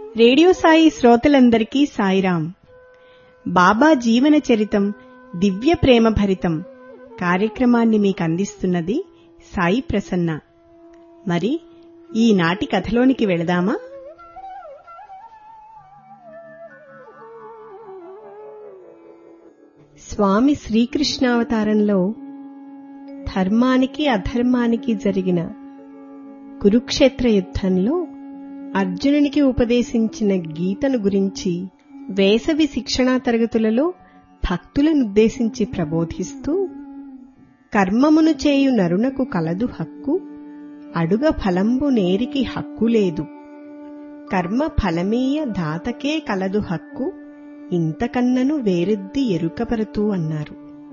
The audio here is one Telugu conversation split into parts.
రేడియో సాయి శ్రోతలందరికీ సాయిరాం బాబా జీవన చరితం దివ్య ప్రేమ భరితం కార్యక్రమాన్ని మీకు అందిస్తున్నది సాయి ప్రసన్న మరి ఈనాటి కథలోనికి వెళదామా స్వామి శ్రీకృష్ణావతారంలో ధర్మానికి అధర్మానికి జరిగిన కురుక్షేత్ర యుద్ధంలో అర్జునునికి ఉపదేశించిన గీతను గురించి వేసవి శిక్షణా తరగతులలో భక్తులనుద్దేశించి ప్రబోధిస్తూ కర్మమును చేయు నరునకు కలదు హక్కు అడుగ ఫలంబు నేరికి హక్కు లేదు కర్మ ఫలమీయ దాతకే కలదు హక్కు ఇంతకన్నను వేరెద్ది ఎరుకపరుతూ అన్నారు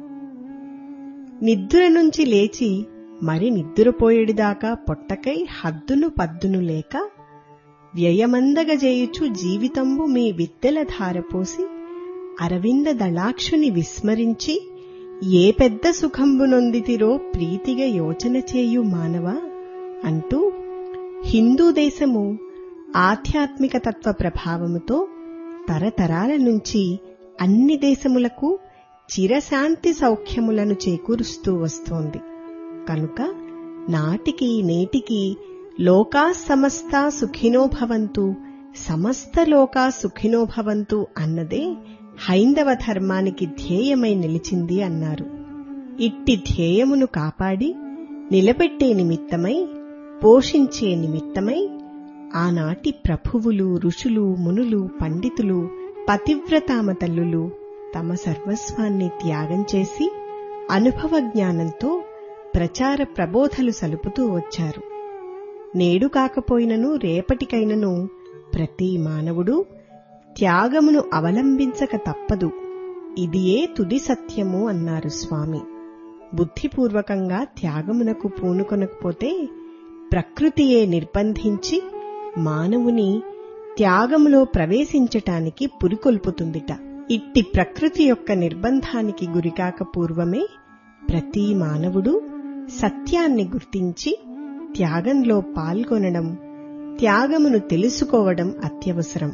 నిద్ర నుంచి లేచి మరి నిద్రపోయేడిదాకా పొట్టకై హద్దును పద్దును లేక వ్యయమందగజేయుచు జీవితంబు మీ విత్తెల ధారపోసి అరవింద దళాక్షుని విస్మరించి ఏ పెద్ద సుఖంబు నొందితిరో ప్రీతిగా యోచన చేయు మానవ అంటూ హిందూ దేశము ఆధ్యాత్మిక తత్వ ప్రభావముతో తరతరాల నుంచి అన్ని దేశములకు చిరశాంతి సౌఖ్యములను చేకూరుస్తూ వస్తోంది కనుక నాటికి నేటికి లోకా సమస్త సుఖినో భవంతు సమస్త లోకా సుఖినో భవంతు అన్నదే హైందవ ధర్మానికి ధ్యేయమై నిలిచింది అన్నారు ఇట్టి ధ్యేయమును కాపాడి నిలబెట్టే నిమిత్తమై పోషించే నిమిత్తమై ఆనాటి ప్రభువులు ఋషులు మునులు పండితులు పతివ్రతామ తల్లులు తమ సర్వస్వాన్ని త్యాగం చేసి అనుభవ జ్ఞానంతో ప్రచార ప్రబోధలు సలుపుతూ వచ్చారు నేడు కాకపోయినను రేపటికైనను ప్రతి మానవుడు త్యాగమును అవలంబించక తప్పదు ఇదియే తుది సత్యము అన్నారు స్వామి బుద్ధిపూర్వకంగా త్యాగమునకు పూనుకొనకపోతే ప్రకృతియే నిర్బంధించి మానవుని త్యాగములో ప్రవేశించటానికి పురికొల్పుతుందిట ఇట్టి ప్రకృతి యొక్క నిర్బంధానికి గురికాక పూర్వమే ప్రతి మానవుడు సత్యాన్ని గుర్తించి త్యాగంలో పాల్గొనడం త్యాగమును తెలుసుకోవడం అత్యవసరం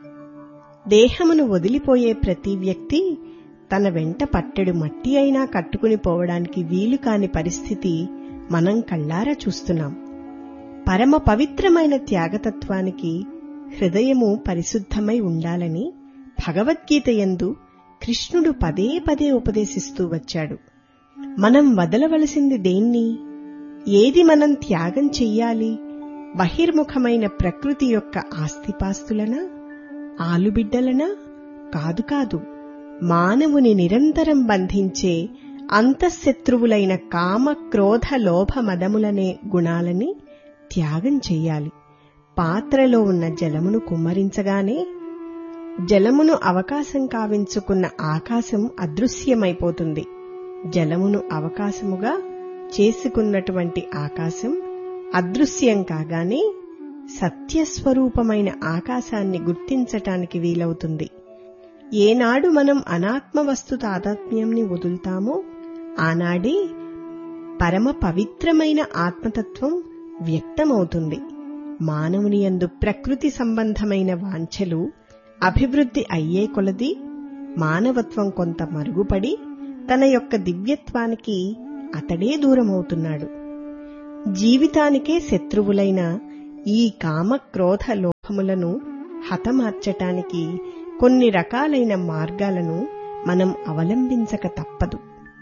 దేహమును వదిలిపోయే ప్రతి వ్యక్తి తన వెంట పట్టెడు మట్టి అయినా కట్టుకుని పోవడానికి వీలు కాని పరిస్థితి మనం కళ్ళారా చూస్తున్నాం పరమ పవిత్రమైన త్యాగతత్వానికి హృదయము పరిశుద్ధమై ఉండాలని భగవద్గీత యందు కృష్ణుడు పదే పదే ఉపదేశిస్తూ వచ్చాడు మనం వదలవలసింది దేన్ని ఏది మనం త్యాగం చెయ్యాలి బహిర్ముఖమైన ప్రకృతి యొక్క ఆస్తిపాస్తులనా ఆలుబిడ్డలనా కాదు కాదు మానవుని నిరంతరం బంధించే అంతఃశత్రువులైన కామ క్రోధ లోభ మదములనే గుణాలని త్యాగం చెయ్యాలి పాత్రలో ఉన్న జలమును కుమ్మరించగానే జలమును అవకాశం కావించుకున్న ఆకాశం అదృశ్యమైపోతుంది జలమును అవకాశముగా చేసుకున్నటువంటి ఆకాశం అదృశ్యం కాగానే సత్యస్వరూపమైన ఆకాశాన్ని గుర్తించటానికి వీలవుతుంది ఏనాడు మనం అనాత్మ వస్తు తాదాత్మ్యంని వదులుతామో ఆనాడే పరమ పవిత్రమైన ఆత్మతత్వం వ్యక్తమవుతుంది మానవుని యందు ప్రకృతి సంబంధమైన వాంఛలు అభివృద్ధి అయ్యే కొలది మానవత్వం కొంత మరుగుపడి తన యొక్క దివ్యత్వానికి అతడే దూరమవుతున్నాడు జీవితానికే శత్రువులైన ఈ కామ క్రోధ లోభములను హతమార్చటానికి కొన్ని రకాలైన మార్గాలను మనం అవలంబించక తప్పదు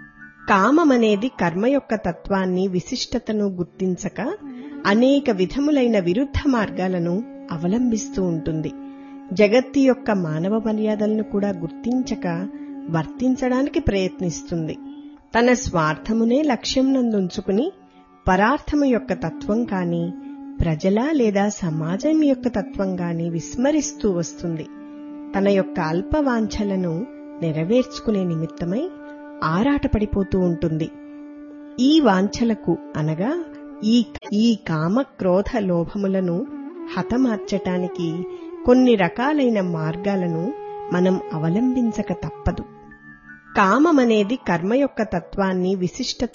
కామమనేది కర్మ యొక్క తత్వాన్ని విశిష్టతను గుర్తించక అనేక విధములైన విరుద్ధ మార్గాలను అవలంబిస్తూ ఉంటుంది జగత్తు యొక్క మానవ మర్యాదలను కూడా గుర్తించక వర్తించడానికి ప్రయత్నిస్తుంది తన స్వార్థమునే లక్ష్యం నందుంచుకుని పరార్థము యొక్క తత్వం కాని ప్రజల లేదా సమాజం యొక్క తత్వం గాని విస్మరిస్తూ వస్తుంది తన యొక్క అల్పవాంఛలను నెరవేర్చుకునే నిమిత్తమై ఆరాటపడిపోతూ ఉంటుంది ఈ వాంఛలకు అనగా ఈ ఈ కామ క్రోధ లోభములను హతమార్చటానికి కొన్ని రకాలైన మార్గాలను మనం అవలంబించక తప్పదు కామమనేది కర్మ యొక్క తత్వాన్ని విశిష్ట